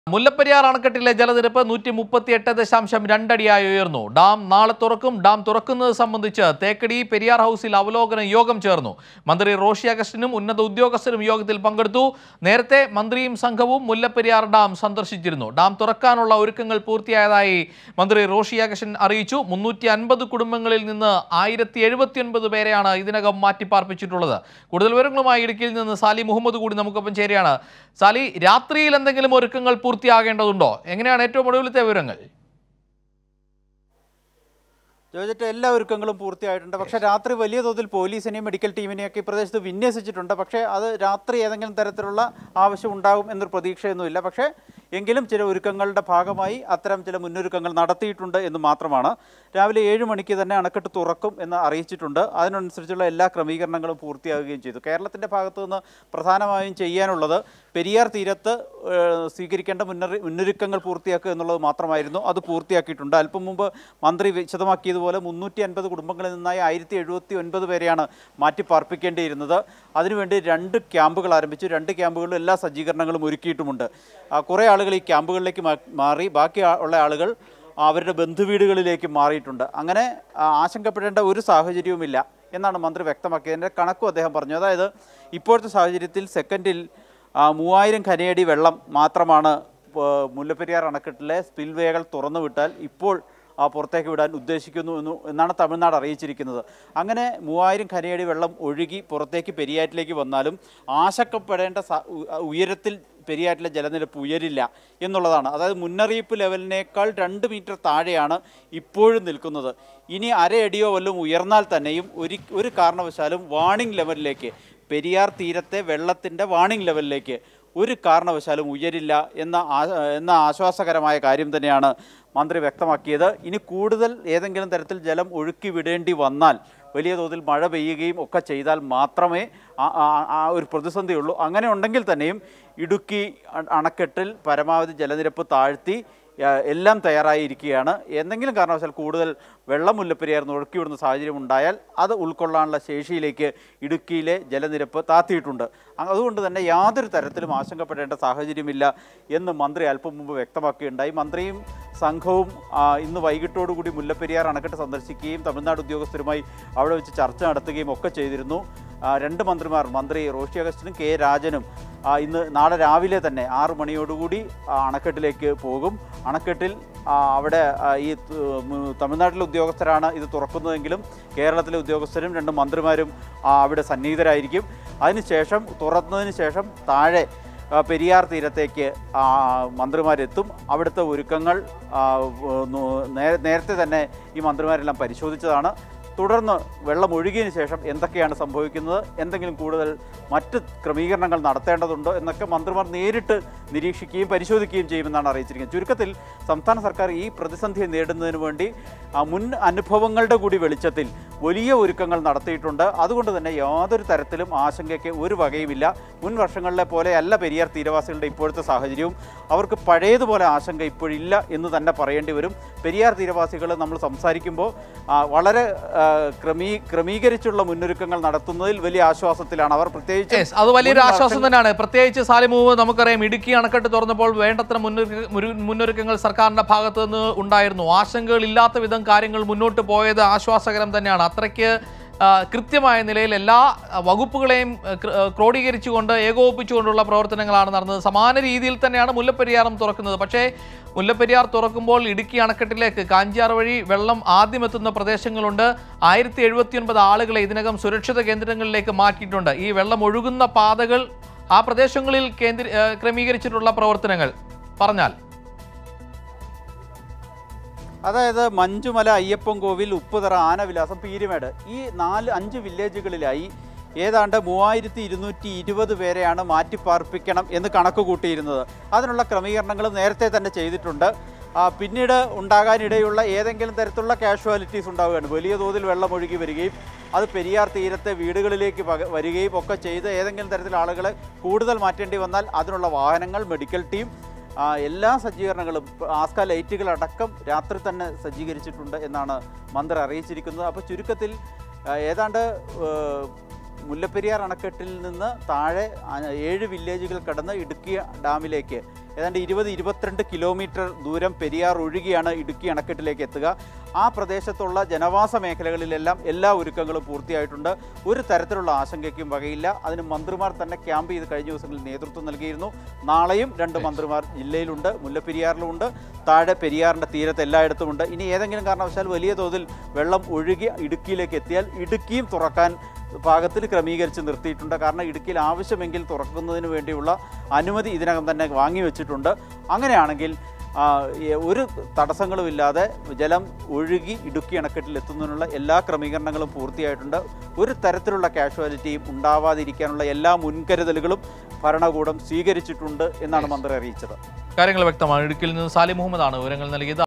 മുല്ലപ്പെരിയാർ അണക്കെട്ടിലെ ജലനിരപ്പ് നൂറ്റി മുപ്പത്തിയെട്ട് ദശാംശം രണ്ടടിയായി ഉയർന്നു ഡാം നാളെ തുറക്കും ഡാം തുറക്കുന്നത് സംബന്ധിച്ച് തേക്കടി പെരിയാർ ഹൗസിൽ അവലോകന യോഗം ചേർന്നു മന്ത്രി റോഷി അഗസ്റ്റിനും ഉന്നത ഉദ്യോഗസ്ഥരും യോഗത്തിൽ പങ്കെടുത്തു നേരത്തെ മന്ത്രിയും സംഘവും മുല്ലപ്പെരിയാർ ഡാം സന്ദർശിച്ചിരുന്നു ഡാം തുറക്കാനുള്ള ഒരുക്കങ്ങൾ പൂർത്തിയായതായി മന്ത്രി റോഷി അഗസ്റ്റിൻ അറിയിച്ചു മുന്നൂറ്റി അൻപത് കുടുംബങ്ങളിൽ നിന്ന് ആയിരത്തി എഴുപത്തിയൊൻപത് പേരെയാണ് ഇതിനകം മാറ്റിപ്പാർപ്പിച്ചിട്ടുള്ളത് കൂടുതൽ വിവരങ്ങളുമായി ഇടുക്കിയിൽ നിന്ന് സാലി മുഹമ്മദ് കൂടി നമുക്കൊപ്പം ചേരുകയാണ് സാലി രാത്രിയിൽ എന്തെങ്കിലും ഒരുക്കങ്ങൾ പൂർത്തിയാകേണ്ടതുണ്ടോ എങ്ങനെയാണ് ഏറ്റവും ഒടുവിലത്തെ വിവരങ്ങൾ ജോജറ്റ് എല്ലാ ഒരുക്കങ്ങളും പൂർത്തിയായിട്ടുണ്ട് പക്ഷേ രാത്രി വലിയ തോതിൽ പോലീസിനെയും മെഡിക്കൽ ടീമിനെയൊക്കെ ഈ പ്രദേശത്ത് വിന്യസിച്ചിട്ടുണ്ട് പക്ഷേ അത് രാത്രി ഏതെങ്കിലും തരത്തിലുള്ള ആവശ്യം ഉണ്ടാകും എന്നൊരു പ്രതീക്ഷയൊന്നുമില്ല പക്ഷേ എങ്കിലും ചില ഒരുക്കങ്ങളുടെ ഭാഗമായി അത്തരം ചില മുന്നൊരുക്കങ്ങൾ നടത്തിയിട്ടുണ്ട് എന്ന് മാത്രമാണ് രാവിലെ ഏഴ് മണിക്ക് തന്നെ അണക്കെട്ട് തുറക്കും എന്ന് അറിയിച്ചിട്ടുണ്ട് അതിനനുസരിച്ചുള്ള എല്ലാ ക്രമീകരണങ്ങളും പൂർത്തിയാകുകയും ചെയ്തു കേരളത്തിൻ്റെ ഭാഗത്തു നിന്ന് പ്രധാനമായും ചെയ്യാനുള്ളത് പെരിയാർ തീരത്ത് ഏഹ്, സ്വീകരിക്കേണ്ട മുന്നറി മുന്നൊരുക്കങ്ങൾ പൂർത്തിയാക്കുക എന്നുള്ളത് മാത്രമായിരുന്നു അത് പൂർത്തിയാക്കിയിട്ടുണ്ട് അല്പം മുമ്പ് മന്ത്രി വിശദമാക്കിയതുപോലെ മുന്നൂറ്റി അൻപത് കുടുംബങ്ങളിൽ നിന്നായി ആയിരത്തി എഴുപത്തി ഒൻപത് പേരെയാണ് മാറ്റി പാർപ്പിക്കേണ്ടിയിരുന്നത് അതിനുവേണ്ടി രണ്ട് ക്യാമ്പുകൾ ആരംഭിച്ചു രണ്ട് ക്യാമ്പുകളിലും എല്ലാ സജ്ജീകരണങ്ങളും ഒരുക്കിയിട്ടുമുണ്ട് ആ, കുറേ ആളുകൾ ഈ ക്യാമ്പുകളിലേക്ക് മാ- മാറി ബാക്കി ആ- ഉള്ള ആളുകൾ അവരുടെ ബന്ധുവീടുകളിലേക്ക് മാറിയിട്ടുണ്ട് അങ്ങനെ ആ, ആശങ്കപ്പെടേണ്ട ഒരു സാഹചര്യവുമില്ല എന്നാണ് മന്ത്രി വ്യക്തമാക്കിയതിൻ്റെ കണക്കും അദ്ദേഹം പറഞ്ഞു അതായത് ഇപ്പോഴത്തെ സാഹചര്യത്തിൽ സെക്കൻഡിൽ ആ, മൂവായിരം ഖനിയടി വെള്ളം മാത്രമാണ് ആ, മുല്ലപ്പെരിയാർ അണക്കെട്ടിലെ സ്പിൽവേകൾ തുറന്നു വിട്ടാൽ ഇപ്പോൾ ആ പുറത്തേക്ക് വിടാൻ ഉദ്ദേശിക്കുന്നു എന്ന് എന്നാണ് തമിഴ്നാട് അറിയിച്ചിരിക്കുന്നത് അങ്ങനെ മൂവായിരം ഖനിയടി വെള്ളം ഒഴുകി പുറത്തേക്ക് പെരിയാറ്റിലേക്ക് വന്നാലും ആശങ്കപ്പെടേണ്ട സ- ഉ- ഉയരത്തിൽ പെരിയാറ്റിലെ ജലനിരപ്പ് ഉയരില്ല എന്നുള്ളതാണ് അതായത് മുന്നറിയിപ്പ് ലെവലിനേക്കാൾ രണ്ട് മീറ്റർ താഴെയാണ് ഇപ്പോഴും നിൽക്കുന്നത് ഇനി അരയടിയോ വല്ലതും ഉയർന്നാൽ തന്നെയും ഒരു ഒരു കാരണവശാലും വാണിംഗ് ലെവലിലേക്ക് പെരിയാർ തീരത്തെ വെള്ളത്തിൻ്റെ വാണിംഗ് ലെവലിലേക്ക് ഒരു കാരണവശാലും ഉയരില്ല എന്ന ആ- എന്ന ആശ്വാസകരമായ കാര്യം തന്നെയാണ് മന്ത്രി വ്യക്തമാക്കിയത് ഇനി കൂടുതൽ ഏതെങ്കിലും തരത്തിൽ ജലം ഒഴുക്കി വിടേണ്ടി വന്നാൽ വലിയ തോതിൽ മഴ പെയ്യുകയും ഒക്കെ ചെയ്താൽ മാത്രമേ ആ- ആ- ആ ഒരു പ്രതിസന്ധിയുള്ളൂ അങ്ങനെ ഉണ്ടെങ്കിൽ തന്നെയും ഇടുക്കി അ- അണക്കെട്ടിൽ പരമാവധി ജലനിരപ്പ് താഴ്ത്തി ആ, എല്ലാം തയ്യാറായിരിക്കുകയാണ് എന്തെങ്കിലും കാരണവശാൽ കൂടുതൽ വെള്ളം മുല്ലപ്പെരിയാർന്ന് ഒഴുക്കിവിടുന്ന സാഹചര്യം ഉണ്ടായാൽ അത് ഉൾക്കൊള്ളാനുള്ള ശേഷിയിലേക്ക് ഇടുക്കിയിലെ ജലനിരപ്പ് താത്തിയിട്ടുണ്ട് അ- അതുകൊണ്ട് തന്നെ യാതൊരു തരത്തിലും ആശങ്കപ്പെടേണ്ട സാഹചര്യമില്ല എന്ന് മന്ത്രി അല്പം മുമ്പ് വ്യക്തമാക്കുകയുണ്ടായി മന്ത്രിയും സംഘവും ആ, ഇന്ന് വൈകിട്ടോടുകൂടി മുല്ലപ്പെരിയാർ അണക്കെട്ട് സന്ദർശിക്കുകയും തമിഴ്നാട് ഉദ്യോഗസ്ഥരുമായി അവിടെ വെച്ച് ചർച്ച നടത്തുകയും ഒക്കെ ചെയ്തിരുന്നു ആ, രണ്ട് മന്ത്രിമാർ മന്ത്രി റോഷി അഗസ്റ്റിനും കെ രാജനും ആ, ഇന്ന് നാളെ രാവിലെ തന്നെ ആറു മണിയോടുകൂടി ആ, അണക്കെട്ടിലേക്ക് പോകും അണക്കെട്ടിൽ ആ, അവിടെ ആ, ഈ ത- ഉം, തമിഴ്നാട്ടിലെ ഉദ്യോഗസ്ഥരാണ് ഇത് തുറക്കുന്നതെങ്കിലും കേരളത്തിലെ ഉദ്യോഗസ്ഥരും രണ്ട് മന്ത്രിമാരും ആ, അവിടെ സന്നിഹിതരായിരിക്കും അതിനുശേഷം തുറന്നതിന് ശേഷം താഴെ ആ, പെരിയാർ തീരത്തേക്ക് ആ, മന്ത്രിമാരെത്തും അവിടുത്തെ ഒരുക്കങ്ങൾ ആ, നോ- നേ- നേരത്തെ തന്നെ ഈ മന്ത്രിമാരെല്ലാം പരിശോധിച്ചതാണ് തുടർന്ന് വെള്ളം ഒഴുകിയതിന് ശേഷം എന്തൊക്കെയാണ് സംഭവിക്കുന്നത് എന്തെങ്കിലും കൂടുതൽ മറ്റ് ക്രമീകരണങ്ങൾ നടത്തേണ്ടതുണ്ടോ എന്നൊക്കെ മന്ത്രിമാർ നേരിട്ട് നിരീക്ഷിക്കുകയും പരിശോധിക്കുകയും ചെയ്യുമെന്നാണ് അറിയിച്ചിരിക്കുന്നത് ചുരുക്കത്തിൽ സംസ്ഥാന സർക്കാർ ഈ പ്രതിസന്ധിയെ നേരിടുന്നതിന് വേണ്ടി ആ, മുൻ അനുഭവങ്ങളുടെ കൂടി വെളിച്ചത്തിൽ വലിയ ഒരുക്കങ്ങൾ നടത്തിയിട്ടുണ്ട് അതുകൊണ്ട് തന്നെ യാതൊരു തരത്തിലും ആശങ്കയ്ക്ക് ഒരു വകയുമില്ല മുൻ വർഷങ്ങളിലെ പോലെയല്ല പെരിയാർ തീരവാസികളുടെ ഇപ്പോഴത്തെ സാഹചര്യവും അവർക്ക് പഴയതുപോലെ ആശങ്ക ഇപ്പോഴില്ല എന്ന് തന്നെ പറയേണ്ടി വരും പെരിയാർ തീരവാസികൾ നമ്മൾ സംസാരിക്കുമ്പോൾ ആ, വളരെ ആ, ക്രമീ ക്രമീകരിച്ചുള്ള മുന്നൊരുക്കങ്ങൾ നടത്തുന്നതിൽ വലിയ ആശ്വാസത്തിലാണ് അവർ പ്രത്യേകിച്ച് യെസ് അത് വലിയൊരു മുൻ ആശ്വാസം വർഷങ്ങൾ- തന്നെയാണ് പ്രത്യേകിച്ച് സാലിമൂവ് നമുക്കറിയാം ഇടുക്കി അണക്കെട്ട് തുറന്നപ്പോൾ വേണ്ടത്ര മുന്നൊരുക്ക- മുരു- മുന്നൊരുക്കങ്ങൾ സർക്കാരിന്റെ ഭാഗത്ത് നിന്ന് ഉണ്ടായിരുന്നു ആശങ്കകൾ ഇല്ലാത്ത വിധം കാര്യങ്ങൾ മുന്നോട്ട് പോയത് ആശ്വാസകരം തന്നെയാണ് അത്രയ്ക്ക് ആ, കൃത്യമായ നിലയിൽ എല്ലാ ആ, വകുപ്പുകളെയും ആ, ക്ര- ആ, ക്രോഡീകരിച്ചുകൊണ്ട് ഏകോപിപ്പിച്ചുകൊണ്ടുള്ള പ്രവർത്തനങ്ങളാണ് നടന്നത് സമാന രീതിയിൽ തന്നെയാണ് മുല്ലപ്പെരിയാറും തുറക്കുന്നത് പക്ഷേ മുല്ലപ്പെരിയാർ തുറക്കുമ്പോൾ ഇടുക്കി അണക്കെട്ടിലേക്ക് കാഞ്ചിയാർ വഴി വെള്ളം ആദ്യം എത്തുന്ന പ്രദേശങ്ങളുണ്ട് ആയിരത്തി എഴുപത്തിയൊൻപത് ആളുകളെ ഇതിനകം സുരക്ഷിത കേന്ദ്രങ്ങളിലേക്ക് മാറ്റിയിട്ടുണ്ട് ഈ വെള്ളം ഒഴുകുന്ന പാതകൾ ആ പ്രദേശങ്ങളിൽ കേന്ദ്ര ഏ, ക്രമീകരിച്ചിട്ടുള്ള പ്രവർത്തനങ്ങൾ പറഞ്ഞാൽ അതായത് മഞ്ചുമല അയ്യപ്പൻ കോവിൽ ഉപ്പുതറ ആനവിലാസം പീരുമേട് ഈ നാല് അഞ്ച് വില്ലേജുകളിലായി ഏതാണ്ട് മൂവായിരത്തി ഇരുന്നൂറ്റി ഇരുപത് പേരെയാണ് മാറ്റിപ്പാർപ്പിക്കണം എന്ന് കണക്ക് കൂട്ടിയിരുന്നത് അതിനുള്ള ക്രമീകരണങ്ങൾ നേരത്തെ തന്നെ ചെയ്തിട്ടുണ്ട് ആ, പിന്നീട് ഉണ്ടാകാനിടയുള്ള ഏതെങ്കിലും തരത്തിലുള്ള കാഷ്വാലിറ്റീസ് ഉണ്ടാവുകയാണ് വലിയ തോതിൽ വെള്ളം ഒഴുകി വരികയും അത് പെരിയാർ തീരത്തെ വീടുകളിലേക്ക് പക വരികയും ഒക്കെ ചെയ്ത് ഏതെങ്കിലും തരത്തിൽ ആളുകളെ കൂടുതൽ മാറ്റേണ്ടി വന്നാൽ അതിനുള്ള വാഹനങ്ങൾ മെഡിക്കൽ ടീം ആ, എല്ലാ സജ്ജീകരണങ്ങളും ഇപ്പ ആസ്ക ലൈറ്റുകളടക്കം രാത്രി തന്നെ സജ്ജീകരിച്ചിട്ടുണ്ട് എന്നാണ് മന്ത്രി അറിയിച്ചിരിക്കുന്നത് അപ്പോൾ ചുരുക്കത്തിൽ ആ, ഏതാണ്ട് ഏഹ്, മുല്ലപ്പെരിയാർ അണക്കെട്ടിൽ നിന്ന് താഴെ ആ, ഏഴ് വില്ലേജുകൾ കടന്ന് ഇടുക്കി ഡാമിലേക്ക് ഏതാണ്ട് ഇരുപത് ഇരുപത്തിരണ്ട് കിലോമീറ്റർ ദൂരം പെരിയാർ ഒഴുകിയാണ് ഇടുക്കി അണക്കെട്ടിലേക്ക് എത്തുക ആ പ്രദേശത്തുള്ള ജനവാസ മേഖലകളിലെല്ലാം എല്ലാ ഒരുക്കങ്ങളും പൂർത്തിയായിട്ടുണ്ട് ഒരു തരത്തിലുള്ള ആശങ്കയ്ക്കും വകയില്ല അതിന് മന്ത്രിമാർ തന്നെ ക്യാമ്പ് ചെയ്ത് കഴിഞ്ഞ ദിവസങ്ങളിൽ നേതൃത്വം നൽകിയിരുന്നു നാളെയും രണ്ട് മന്ത്രിമാർ ജില്ലയിലുണ്ട് മുല്ലപ്പെരിയാറിലുമുണ്ട് താഴെ പെരിയാറിൻ്റെ തീരത്ത് എല്ലായിടത്തുമുണ്ട് ഇനി ഏതെങ്കിലും കാരണവശാൽ വലിയ തോതിൽ വെള്ളം ഒഴുകി ഇടുക്കിയിലേക്ക് എത്തിയാൽ ഇടുക്കിയും തുറക്കാൻ പാകത്തിൽ ക്രമീകരിച്ച് നിർത്തിയിട്ടുണ്ട് കാരണം ഇടുക്കിയിൽ ആവശ്യമെങ്കിൽ തുറക്കുന്നതിന് വേണ്ടിയുള്ള അനുമതി ഇതിനകം തന്നെ വാങ്ങിവെച്ചിട്ടുണ്ട് അങ്ങനെയാണെങ്കിൽ ആ, ഈ ഒരു തടസ്സങ്ങളുമില്ലാതെ ജലം ഒഴുകി ഇടുക്കി അണക്കെട്ടിൽ എത്തുന്നതിനുള്ള എല്ലാ ക്രമീകരണങ്ങളും പൂർത്തിയായിട്ടുണ്ട് ഒരു തരത്തിലുള്ള കാഷ്വാലിറ്റിയും ഉണ്ടാവാതിരിക്കാനുള്ള എല്ലാ മുൻകരുതലുകളും ഭരണകൂടം സ്വീകരിച്ചിട്ടുണ്ട് എന്നാണ് മന്ത്രി അറിയിച്ചത് കാര്യങ്ങൾ വ്യക്തമാണ് ഇടുക്കിയിൽ നിന്ന് സാലി മുഹമ്മദാണ് വിവരങ്ങൾ നൽകിയത്